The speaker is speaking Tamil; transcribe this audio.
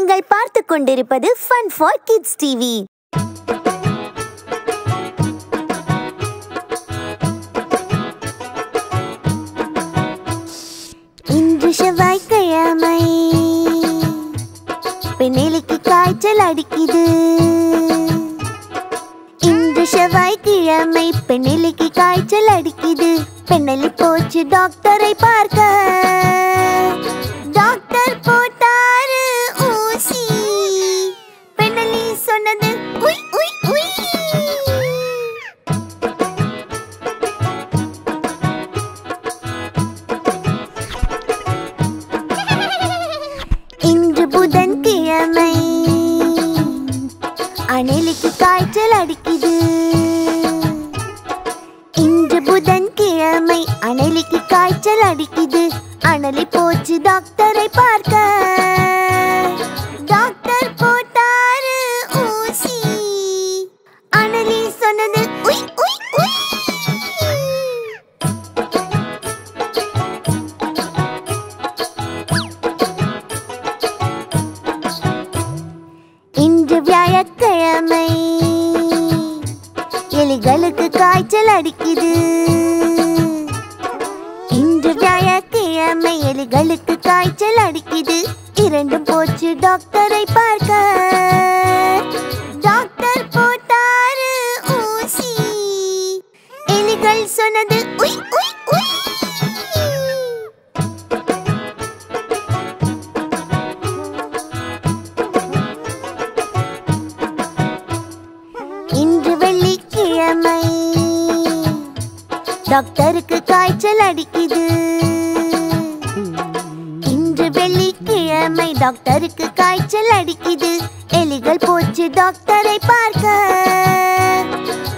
நீங்கள் பார்த்துக் கொண்டிருப்பது ஃபன் ஃபார் கிட்ஸ் டிவி இன்று செவ்வாய்க்கிழமை பெண்ணிலைக்கு காய்ச்சல் அடிக்குது இன்று செவ்வாய்க்கிழமை பெண்ணிலைக்கு காய்ச்சல் அடிக்குது பெண்ணலி போச்சு டாக்டரை பார்க்க டாக்டர் போட்டாரு ஊசி பெண்ணலி சொன்னது உய் உய் உய் இன்று புதன்கிழமை அணிலுக்கு காய்ச்சல் அடிக்குது இன்று புதன்கிழமை அணிலுக்கு காய்ச்சல் அடிக்குது அனலி போச்சு டாக்டரை பார்க்க டாக்டர் போட்டாரு ஊசி அனலி சொன்னது உய் உய் உய் இன்று வியாழக்கிழமை எலிகளுக்கு காய்ச்சல் அடிக்குது இன்று வியாழக்கிழமை எலிகளுக்கு காய்ச்சல் அடிக்குது இரண்டும் போச்சு டாக்டரை பார்க்க டாக்டர் போட்டாரு ஊசி எலிகள் சொன்னது உய் உய் உய் இன்று வெள்ளிக்கிழமை டாக்டருக்கு காய்ச்சல் அடிக்குது இன்று வெள்ளிக்கிழமை டாக்டருக்கு காய்ச்சல் அடிக்குது எலிகள் போச்சு டாக்டரை பார்க்க